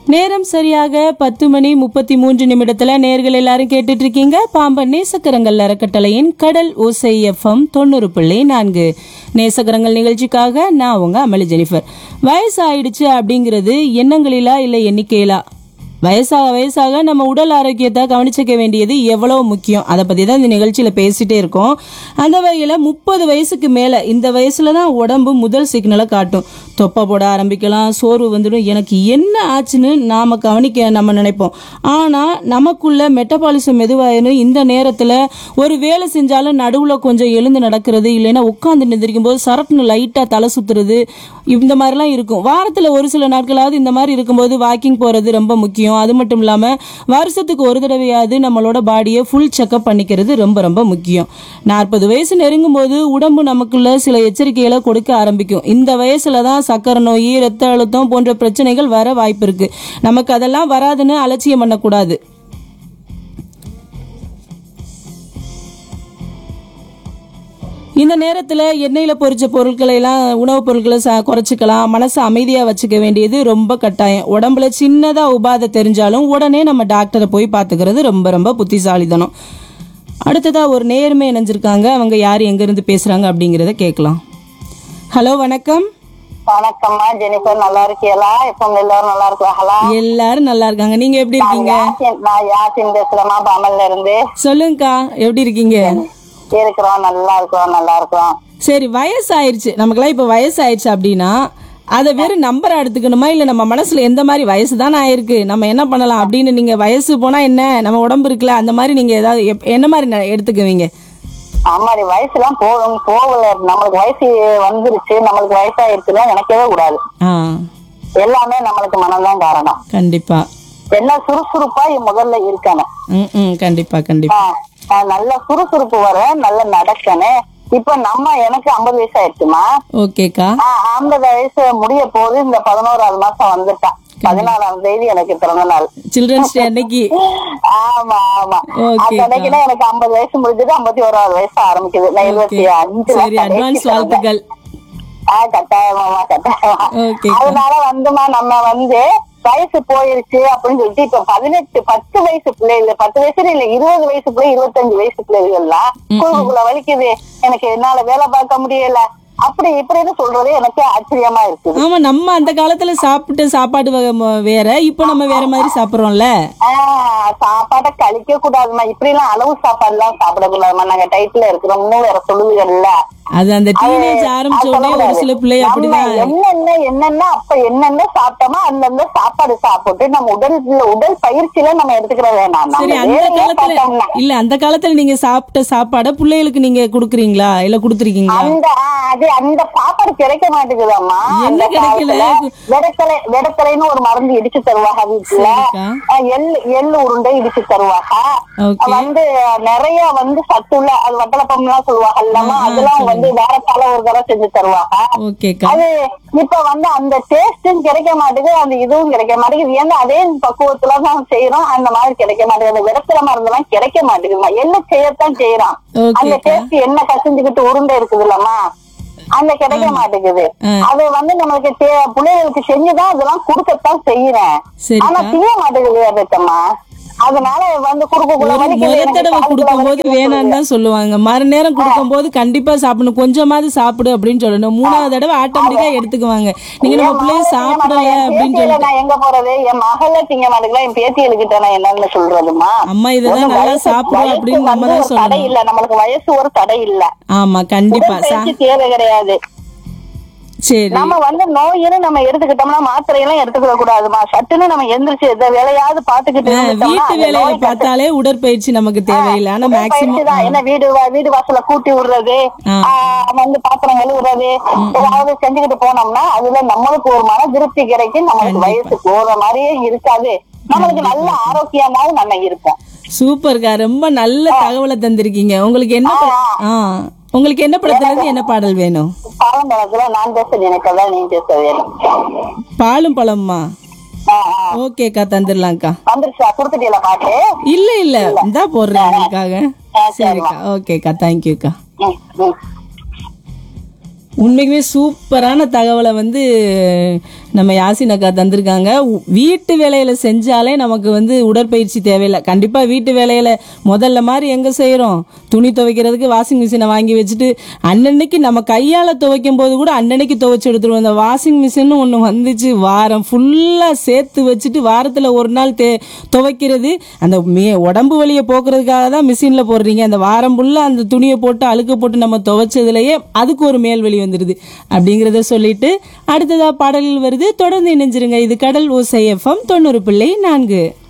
நேரம் சரியாக பத்து மணி முப்பத்தி மூன்று நிமிடத்துல நேர்கள் எல்லாரும் கேட்டுட்டு இருக்கீங்க பாம்பன் நேசக்கரங்கள் அறக்கட்டளையின் கடல் ஓசை எஃப்எம் தொண்ணூறு புள்ளி நான்கு நேசக்கரங்கள் நிகழ்ச்சிக்காக நான் உங்க அமளி ஜெனிஃபர் வயசு ஆயிடுச்சு அப்படிங்கிறது எண்ணங்களிலா இல்லை எண்ணிக்கையிலா வயசாக வயசாக நம்ம உடல் ஆரோக்கியத்தை கவனிச்சுக்க வேண்டியது எவ்வளவு முக்கியம் அதை பற்றி தான் இந்த நிகழ்ச்சியில் பேசிட்டே இருக்கோம் அந்த வகையில் முப்பது வயசுக்கு மேலே இந்த வயசுல தான் உடம்பு முதல் சிக்னலை காட்டும் தொப்பை போட ஆரம்பிக்கலாம் சோர்வு வந்துடும் எனக்கு என்ன ஆச்சுன்னு நாம் கவனிக்க நம்ம நினைப்போம் ஆனால் நமக்குள்ள மெட்டபாலிசம் மெதுவாயிரும் இந்த நேரத்தில் ஒரு வேலை செஞ்சாலும் நடுவில் கொஞ்சம் எழுந்து நடக்கிறது இல்லைன்னா உட்காந்து நிந்திரிக்கும் போது சரட்டுன்னு லைட்டாக தலை சுத்துறது இந்த மாதிரிலாம் இருக்கும் வாரத்தில் ஒரு சில நாட்களாவது இந்த மாதிரி இருக்கும்போது வாக்கிங் போகிறது ரொம்ப முக்கியம் அது மட்டும் இல்லாமல் வருஷத்துக்கு ஒரு தடவையாவது நம்மளோட பாடியை ஃபுல் செக்அப் பண்ணிக்கிறது ரொம்ப ரொம்ப முக்கியம் நாற்பது வயசு நெருங்கும் போது உடம்பு நமக்குள்ள சில எச்சரிக்கைகளை கொடுக்க ஆரம்பிக்கும் இந்த வயசுல தான் சக்கரை நோய் ரத்த அழுத்தம் போன்ற பிரச்சனைகள் வர வாய்ப்பு இருக்கு நமக்கு அதெல்லாம் வராதுன்னு அலட்சியம் பண்ணக்கூடாது இந்த நேரத்தில் எண்ணெயில் பொரிச்ச பொருட்களை எல்லாம் உணவுப் பொருட்களை ச குறைச்சிக்கலாம் மனசை அமைதியாக வச்சுக்க வேண்டியது ரொம்ப கட்டாயம் உடம்புல சின்னதாக உபாதை தெரிஞ்சாலும் உடனே நம்ம டாக்டரை போய் பார்த்துக்கிறது ரொம்ப ரொம்ப புத்திசாலித்தனம் அடுத்ததாக ஒரு நேர்மை இணைஞ்சிருக்காங்க அவங்க யார் எங்கேருந்து பேசுகிறாங்க அப்படிங்கிறத கேட்கலாம் ஹலோ வணக்கம் வணக்கம்மா ஜெனிஃபர் நல்லா இருக்கீங்களா இப்போ எல்லாரும் நல்லா இருக்காங்களா எல்லாரும் நல்லா இருக்காங்க நீங்கள் எப்படி இருக்கீங்க யாசின் நான் யாசின் பேசுறேம்மா பாமல்ல இருந்து சொல்லுங்கக்கா எப்படி இருக்கீங்க இருக்கிறோம் நல்லா இருக்கிறோம் நல்லா இருக்கிறோம் சரி வயசாயிருச்சு நமக்கெல்லாம் இப்போ வயசாயிருச்சு அப்படின்னா அதை வெறும் நம்பரை எடுத்துக்கணுமா இல்லை நம்ம மனசுல எந்த மாதிரி வயசு தானே ஆயிருக்கு நம்ம என்ன பண்ணலாம் அப்படின்னு நீங்க வயசு போனா என்ன நம்ம உடம்பு இருக்குல்ல அந்த மாதிரி நீங்க ஏதாவது எப்- என்ன மாதிரி ந- எடுத்துக்குவீங்க அம்மாடி வயசு எல்லாம் போகும் போகல நம்மளுக்கு வயசு வந்துருச்சு நம்மளுக்கு வயசாயிருச்சுலாம் நினைக்கவே கூடாது ஆ எல்லாமே நம்மளுக்கு மனம்தான் காரணம் கண்டிப்பா என்ன சுறுசுறுப்பா முதல்ல இருக்கணும் ம் ம் கண்டிப்பா கண்டிப்பா ஆ, ஆ, நல்ல சுறுசுறுப்பு வர நல்ல நடக்கணும் இப்ப நம்ம எனக்கு ஐம்பது வயசு ஆயிடுச்சுமா ஓகேக்கா ஐம்பது வயசு முடிய போது இந்த பதினோராவது மாசம் வந்துட்டா பதினாலாம் தேதி எனக்கு பிறந்த நாள் சில்ட்ரன்ஸ் டே அன்னைக்கு ஆமா ஆமா Okay, அந்த அன்னைக்கு தான் எனக்கு ஐம்பது வயசு முடிஞ்சது ஐம்பத்தி ஓராவது வயசு ஆரம்பிக்குது நான் இருபத்தி ஓகே அஞ்சுல சரி அட்வான்ஸ் கடைசி பிறந்தேன். வாழ்த்துக்கள் ஆ கட்டாயமாமா கட்டாயமா ஓகேக்கா அதனால வந்துமா நம்ம வந்து வயசு போயிருச்சு அப்படின்னு சொல்லிட்டு இப்ப பதினெட்டு பத்து வயசு பிள்ளைகள் பத்து வயசுல இல்ல இருபது வயசு பிள்ளை இருபத்தஞ்சு வயசு பிள்ளைகள்லாம் குழுக்குள்ள வலிக்குது எனக்கு என்னால வேலை பார்க்க முடியல அப்படி இப்படின்னு சொல்றது எனக்கு ஆச்சரியமா இருக்குது ஆமா நம்ம அந்த காலத்துல சாப்பிட்ட சாப்பாடு வகை ம- வேற இப்போ நம்ம வேற மாதிரி சாப்பிடுறோம்ல ஆஹ் சாப்பாடை கழிக்க கூடாதுமா இப்படி எல்லாம் அளவு சாப்பாடு எல்லாம் சாப்பிடக்கூடாதுமா நாங்க டைட்ல இருக்கிறோம்னு வேற சொல்லுவீங்கல்ல அது அந்த டீனேஜ் ஆரம்பிச்ச உடனே ஒரு சில பிள்ளை நம்ம அப்படிதான் என்னென்ன என்னென்ன அப்ப என்னென்ன சாப்பிட்டோமோ அந்தந்த சாப்பாடு சாப்பிட்டு நம்ம உடல் உடல் பயிற்சியில நம்ம எடுத்துக்கிற வேணாம் நம்ம சரி அந்த வேலையே காலத்துல பார்த்தோம்னா இல்ல அந்த காலத்துல நீங்க சாப்பிட்ட சாப்பாட பிள்ளைகளுக்கு நீங்க குடுக்குறீங்களா இல்ல குடுத்துருக்கீங்களா அந்த ஆ, அது அந்த சாப்பாடு கிடைக்க மாட்டேங்குதாம்மா என்ன அந்த கிடைக்கல? காலத்துல வெடக்கலை வெடக்கலைன்னு ஒரு மருந்து இடிச்சு தருவாங்க வீட்டுல சரிக்கா. ஆ, எள்ளு எள்ளு உருண்டை இடிச்சு தருவாங்க ஓகே வந்து நிறைய வந்து சத்துள்ள அது வட்டலப்பம் எல்லாம் சொல்லுவாங்க இல்லாம ஆ, அதெல்லாம் வந்து வேற பல ஒரு தடவை செஞ்சு தருவாங்க ஓகேக்கா அது இப்ப வந்து அந்த டேஸ்டும் கிடைக்க மாட்டேங்குது அந்த இதுவும் கிடைக்க மாட்டேங்குது ஏன்னா அதே பக்குவத்துல தான் செய்யறோம் அந்த மாதிரி கிடைக்க மாட்டேங்குது அந்த விடத்துல மருந்தெல்லாம் கிடைக்க மாட்டேங்குதுமா என்ன செய்யத்தான் செய்யறான் அந்த ஓகேக்கா டேஸ்ட் என்ன கசிஞ்சுக்கிட்டு உருண்டை இருக்குது இல்லம்மா அந்த கிடைக்க மாட்டேங்குது ஆ. அது வந்து நம்மளுக்கு தே- பிள்ளைகளுக்கு செஞ்சுதான் அதெல்லாம் கொடுக்கத்தான் செய்யறேன் ஆனா சரிக்கா செய்ய மாட்டேங்குது அதத்தம்மா அதனால வந்து குறுக்குள்ள ஒரு வலிக்குது முத எனக்கு தடவை காலுக்குள்ள கொடுக்கும்போது வலிக்குது வேணாம்னு தான் சொல்லுவாங்க மறு நேரம் கொடுக்கும்போது கண்டிப்பா சாப்பிடணும் கொஞ்சமாவது சாப்பிடு அப்படின்னு சொல்லணும் மூணாவது தடவை ஆட்டோமேட்டிக்கா எடுத்துக்குவாங்க நீங்க நம்ம என் பிள்ளைய மகளை சாப்பிடல என் அப்படின்னு பேத்தியில சொல்லிட்டு நான் எங்க போறது என் மகள திங்க மாட்டேங்களா என் பேத்திகளுக்கிட்ட நான் என்னன்னு சொல்றதுமா அம்மா இதெல்லாம் ஒண்ணும் நல்லா வயசு- சாப்பிடு வயசு அப்படின்னு நம்ம வந்து தான் ஒரு தடை சொல்லணும் இல்ல நம்மளுக்கு வயசு ஒரு தடை இல்ல ஆமா கண்டிப்பா சா உடற்பயிற்சி தேவை கிடையாது சரி நம்ம வந்து நோயின்னு நம்ம எடுத்துக்கிட்டோம்னா மாத்திரையெல்லாம் எடுத்துக்கிட கூடாதுமா சட்டுன்னு நம்ம எந்திரிச்சு எந்த வேலையாவது பாத்துக்கிட்டு ஆ, இருந்துட்டோம்னா வீட்டு அந்த வேலையை நோய் பார்த்தாலே உடற்பயிற்சி நமக்கு தேவையில்லை ஆனா உடற்பயிற்சி தான். மேக்சிமம் என்ன வீடு வா- வீடு வாசல கூட்டி விடுறது ஆ. ஆ, வந்து பாத்திரம் கழுவுறது ஏதாவது செஞ்சுக்கிட்டு போனோம்னா அதுல நம்மளுக்கு ஒரு மன திருப்தி கிடைக்கும் நம்மளுக்கு வயசு போற மாதிரியே இருக்காது நம்மளுக்கு நல்ல ஆரோக்கியமாவும் நம்ம இருப்போம் சூப்பர்க்கா ரொம்ப நல்ல தகவலை தந்திருக்கீங்க உங்களுக்கு என்ன ப- ஆ உங்களுக்கு என்ன படத்துல இருந்து என்ன பாடல் வேணும் பாரம்பரியத்துல நான் பேச நினைக்கதான் நீ பேச வேணும் பாலும் பழம்மா ஆ, ஆ. ஓகேக்கா தந்துடலாம்க்கா வந்துருச்சா கொடுத்துட்டீங்களா பாட்டு இல்ல இல்ல இந்தா போடுறேன் உங்களுக்காக ஆ, சரிக்கா ஓகேக்கா தேங்க்யூக்கா ம், ம். உண்மைக்குமே சூப்பரான தகவலை வந்து நம்ம யாசின் அக்கா தந்திருக்காங்க உ- வீட்டு வேலையில செஞ்சாலே நமக்கு வந்து உடற்பயிற்சி தேவையில்லை கண்டிப்பா வீட்டு வேலையில முதல்ல மாதிரி எங்க செய்யறோம் துணி துவைக்கிறதுக்கு வாஷிங் மிஷினை வாங்கி வச்சுட்டு அன்னன்னைக்கு நம்ம கையால துவைக்கும் போது கூட அன்னன்னைக்கு துவைச்சு எடுத்துருவோம் அந்த வாஷிங் மிஷின் ஒன்று வந்துச்சு வாரம் ஃபுல்லா சேர்த்து வச்சுட்டு வாரத்துல ஒரு நாள் தே துவைக்கிறது அந்த மே உடம்பு வலியை போக்குறதுக்காக தான் மிஷினில் போடுறீங்க அந்த வாரம் ஃபுல்லாக அந்த துணியை போட்டு அழுக்கு போட்டு நம்ம துவைச்சதுலயே அதுக்கு ஒரு மேல் வலி வந்துடுது அப்படிங்கிறத சொல்லிட்டு அடுத்ததா பாடல்கள் வருது தொடர்ந்து இணைஞ்சிருங்க இது கடல் ஓசை எஃப்எம் தொண்ணூறு பிள்ளை நான்கு